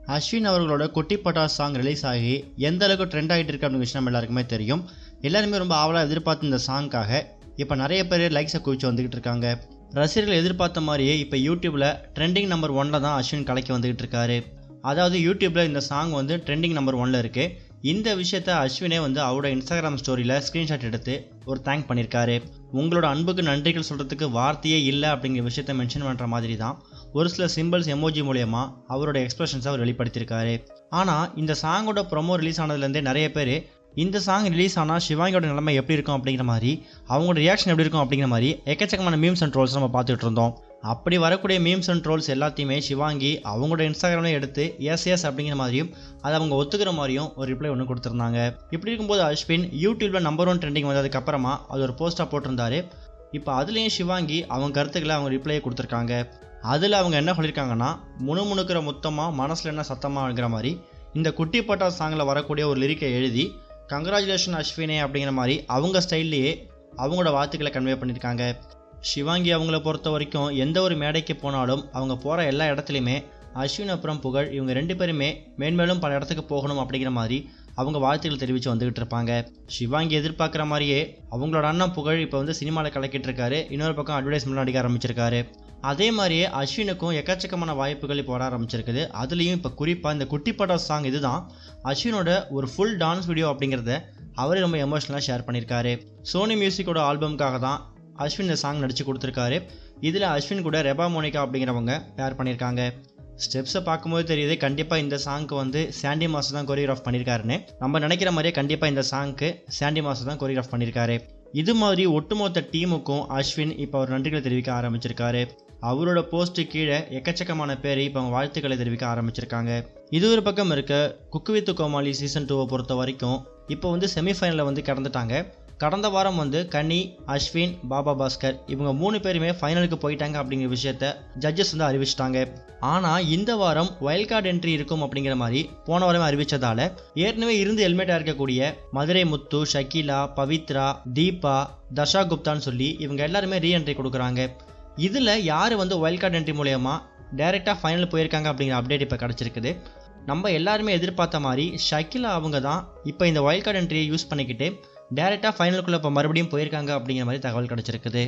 அஸ்வின் அவர்களோட குட்டி பட்டாஸ் song release ஆகி எந்த அளவுக்கு ட்ரெண்ட் ஆகிட்டு இருக்கு அப்படிங்கிற விஷயம் நம்ம எல்லாருக்குமே தெரியும் எல்லாருமே ரொம்ப ஆவலாக எதிர்பார்த்து இந்த சாங்க்காக இப்போ நிறைய பேர் லைக்ஸை குவிச்சு வந்துக்கிட்டு இருக்காங்க ரசிகர்கள் எதிர்பார்த்த மாதிரியே இப்போ யூடியூப்பில் ட்ரெண்டிங் நம்பர் ஒன்ல தான் அஸ்வின் கலைக்கு வந்துக்கிட்டு இருக்காரு அதாவது யூடியூப்பில் இந்த சாங் வந்து ட்ரெண்டிங் நம்பர் ஒன்ல இருக்குது இந்த விஷயத்த அஸ்வினே வந்து அவரோட இன்ஸ்டாகிராம் ஸ்டோரியில் ஸ்க்ரீன்ஷாட் எடுத்து ஒரு தேங்க் பண்ணியிருக்காரு உங்களோட அன்புக்கு நன்றிகள் சொல்கிறதுக்கு வார்த்தையே இல்லை அப்படிங்கிற விஷயத்த மென்ஷன் பண்ணுற மாதிரி தான் ஒரு சில சிம்பிள்ஸ் எமோஜி மூலயமா அவரோட எக்ஸ்பிரஷன்ஸை அவர் வெளிப்படுத்தியிருக்காரு ஆனால் இந்த சாங்கோட ப்ரொமோ ரிலீஸ் ஆனதுலேருந்தே நிறைய பேர் இந்த சாங் ரிலீஸ் ஆனால் சிவாங்கியோட நிலைமை எப்படி இருக்கும் அப்படிங்கிற மாதிரி அவங்களோட ரியாக்ஷன் எப்படி இருக்கும் அப்படிங்கிற மாதிரி எக்கச்சக்கமான மீம்ஸ் அண்ட் ட்ரோல்ஸ் நம்ம பார்த்துட்டு இருந்தோம் அப்படி வரக்கூடிய மீம்ஸ் அண்ட் ட்ரோல்ஸ் எல்லாத்தையுமே சிவாங்கி அவங்களோட இன்ஸ்டாகிராம்லேயும் எடுத்து எஸ் எஸ் அப்படிங்கிற மாதிரியும் அதை அவங்க ஒத்துக்கிற மாதிரியும் ஒரு ரிப்ளை ஒன்று கொடுத்துருந்தாங்க இப்படி இருக்கும்போது அஸ்வின் யூடியூப்ல நம்பர் ஒன் ட்ரெண்டிங் வந்ததுக்கு அப்புறமா அது ஒரு போஸ்ட்டாக போட்டிருந்தாரு இப்போ அதுலேயும் சிவாங்கி அவங்க கருத்துக்களை அவங்க ரிப்ளையை கொடுத்துருக்காங்க அதில் அவங்க என்ன சொல்லியிருக்காங்கன்னா முணுமுணுக்கிற மொத்தமாக மனசில் என்ன சத்தமாகிற மாதிரி இந்த குட்டி பட்டா சாங்கில் வரக்கூடிய ஒரு லிரிக்கை எழுதி கங்க்ராச்சுலேஷன் அஸ்வினே அப்படிங்கிற மாதிரி அவங்க ஸ்டைல்லையே அவங்களோட வார்த்தைகளை கன்வே பண்ணியிருக்காங்க சிவாங்கி அவங்கள பொறுத்த வரைக்கும் எந்த ஒரு மேடைக்கு போனாலும் அவங்க போகிற எல்லா இடத்துலையுமே அஸ்வின் அப்புறம் புகழ் இவங்க ரெண்டு பேருமே மேன்மேலும் பல இடத்துக்கு போகணும் அப்படிங்கிற மாதிரி அவங்க வாழ்த்துக்கள் தெரிவித்து வந்துகிட்டு இருப்பாங்க சிவாங்கி எதிர்பார்க்குற மாதிரியே அவங்களோட அண்ணன் புகழ் இப்போ வந்து சினிமாவில் கலக்கிட்டு இருக்காரு இன்னொரு பக்கம் அட்வர்டைஸ்மெண்ட் அடிக்க ஆரம்பிச்சிருக்காரு அதே மாதிரியே அஸ்வினுக்கும் எக்கச்சக்கமான வாய்ப்புகள் இப்போ வர ஆரம்பிச்சிருக்குது அதுலேயும் இப்போ குறிப்பாக இந்த குட்டி படம் சாங் இதுதான் அஸ்வினோட ஒரு ஃபுல் டான்ஸ் வீடியோ அப்படிங்கிறத அவரே ரொம்ப எமோஷனலாக ஷேர் பண்ணியிருக்காரு சோனி மியூசிக்கோட ஆல்பம்காக தான் அஸ்வின் இந்த சாங் நடித்து கொடுத்துருக்காரு இதில் அஸ்வின் கூட ரெபா மோனிகா அப்படிங்கிறவங்க பேர் பண்ணியிருக்காங்க ஸ்டெப்ஸை பார்க்கும்போது தெரியுது கண்டிப்பாக இந்த சாங்க்கு வந்து சாண்டி மாஸ் தான் கொரியோகிராஃப் பண்ணியிருக்காருன்னு நம்ம நினைக்கிற மாதிரியே கண்டிப்பாக இந்த சாங்க்கு சாண்டி மாஸ் தான் கொரியோகிராஃப் பண்ணியிருக்காரு இது மாதிரி ஒட்டுமொத்த டீமுக்கும் அஸ்வின் இப்போ அவர் நன்றிகளை தெரிவிக்க ஆரம்பிச்சிருக்காரு அவரோட போஸ்ட்டு கீழே எக்கச்சக்கமான பேர் இப்போ அவங்க வாழ்த்துக்களை தெரிவிக்க ஆரம்பிச்சிருக்காங்க இது ஒரு பக்கம் இருக்க குக்கு வித்து கோமாளி சீசன் டூவை பொறுத்த வரைக்கும் இப்போ வந்து செமிஃபைனலில் வந்து கடந்துட்டாங்க கடந்த வாரம் வந்து கனி அஸ்வின் பாபா பாஸ்கர் இவங்க மூணு பேருமே ஃபைனலுக்கு போயிட்டாங்க அப்படிங்கிற விஷயத்த ஜட்ஜஸ் வந்து அறிவிச்சிட்டாங்க ஆனால் இந்த வாரம் வைல்ட் கார்டு என்ட்ரி இருக்கும் அப்படிங்கிற மாதிரி போன வாரம் அறிவிச்சதால ஏற்கனவே இருந்து ஹெல்மெட்டாக இருக்கக்கூடிய மதுரை முத்து ஷக்கீலா பவித்ரா தீபா தஷா குப்தான்னு சொல்லி இவங்க எல்லாருமே ரீஎன்ட்ரி கொடுக்குறாங்க இதில் யார் வந்து வைல்ட் கார்டு என்ட்ரி மூலயமா டைரெக்டாக ஃபைனல் போயிருக்காங்க அப்படிங்கிற அப்டேட் இப்போ கிடச்சிருக்குது நம்ம எல்லாருமே எதிர்பார்த்த மாதிரி ஷக்கிலா அவங்க தான் இப்போ இந்த வைல்ட் கார்டு என்ட்ரியை யூஸ் பண்ணிக்கிட்டு டேரெக்டாக ஃபைனலுக்குள்ளே இப்போ மறுபடியும் போயிருக்காங்க அப்படிங்கிற மாதிரி தகவல் கிடச்சிருக்குது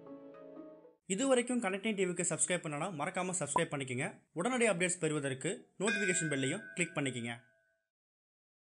இது வரைக்கும் கனெக்டிங் டிவிக்கு சப்ஸ்கிரைப் பண்ணனா மறக்காமல் சப்ஸ்கிரைப் பண்ணிக்கங்க உடனடி அப்டேட்ஸ் பெறுவதற்கு நோட்டிஃபிகேஷன் பெல்லையும் கிளிக் பண்ணிக்கங்க